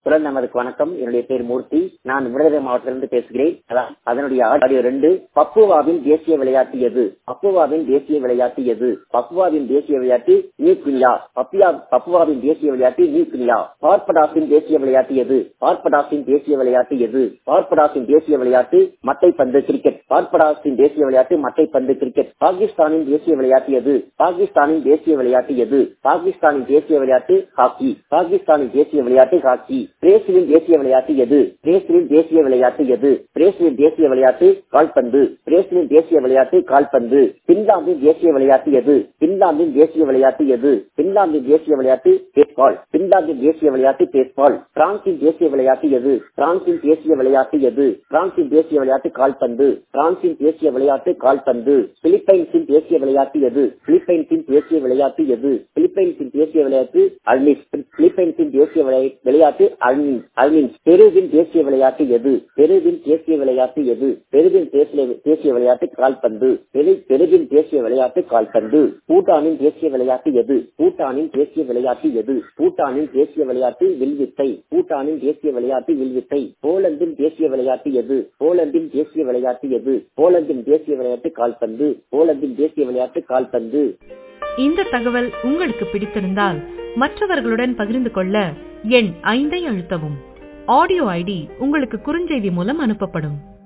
குரல் நமதுக்கு வணக்கம் என்னுடைய பேர் மூர்த்தி நான் விருதுநகர் மாவட்டத்திலிருந்து பேசுகிறேன் அதான் அதனுடைய ஆடியோ ரெண்டு பப்புவாவின் தேசிய விளையாட்டு எது பப்புவாவின் தேசிய விளையாட்டு எது பப்புவாவின் தேசிய விளையாட்டு நியூக்ளியா பப்பியா பப்புவாவின் தேசிய விளையாட்டு நியூக்ளியா பார்படாஸின் தேசிய விளையாட்டு எது பார்படாஸின் தேசிய விளையாட்டு எது பார்படாஸின் தேசிய விளையாட்டு மட்டைப்பந்து கிரிக்கெட் பார்படாஸின் தேசிய விளையாட்டு மட்டைப்பந்து கிரிக்கெட் பாகிஸ்தானின் தேசிய விளையாட்டு எது பாகிஸ்தானின் தேசிய விளையாட்டு எது பாகிஸ்தானின் தேசிய விளையாட்டு ஹாக்கி பாகிஸ்தானின் தேசிய விளையாட்டு ஹாக்கி பிரேசிலின் தேசிய விளையாட்டு எது பிரேசிலின் தேசிய விளையாட்டு எது பிரேசிலின் தேசிய விளையாட்டு கால்பந்து பிரேசிலின் தேசிய விளையாட்டு கால்பந்து பின்லாந்தின் தேசிய விளையாட்டு எது பின்லாந்தின் தேசிய விளையாட்டு எது பின்லாந்தின் தேசிய விளையாட்டு பேஸ்பால் பின்லாந்தின் தேசிய விளையாட்டு பேஸ்பால் பிரான்சின் தேசிய விளையாட்டு எது பிரான்சின் தேசிய விளையாட்டு எது பிரான்சின் தேசிய விளையாட்டு கால்பந்து பிரான்சின் தேசிய விளையாட்டு கால்பந்து பிலிப்பைன்ஸின் தேசிய விளையாட்டு எது பிலிப்பைன்ஸின் தேசிய விளையாட்டு எது பிலிப்பைன்ஸின் தேசிய விளையாட்டு அல்மிஸ் பிலிப்பைன்ஸின் தேசிய விளையாட்டு அல்மின்ஸ் அல்மின்ஸ் பெருவின் தேசிய விளையாட்டு எது பெருவின் தேசிய விளையாட்டு எது பெருவின் தேசிய தேசிய விளையாட்டு கால்பந்து பெருவின் தேசிய விளையாட்டு கால்பந்து பூட்டானின் தேசிய விளையாட்டு எது பூட்டானின் தேசிய விளையாட்டு எது பூட்டானின் தேசிய விளையாட்டு வில்வித்தை பூட்டானின் தேசிய விளையாட்டு வில்வித்தை போலந்தின் தேசிய விளையாட்டு எது போலந்தின் தேசிய விளையாட்டு எது போலந்தின் தேசிய விளையாட்டு கால்பந்து போலந்தின் தேசிய விளையாட்டு கால்பந்து இந்த தகவல் உங்களுக்கு பிடித்திருந்தால் மற்றவர்களுடன் பகிர்ந்து கொள்ள எண் ஐந்தை அழுத்தவும் ஆடியோ ஐடி உங்களுக்கு குறுஞ்செய்தி மூலம் அனுப்பப்படும்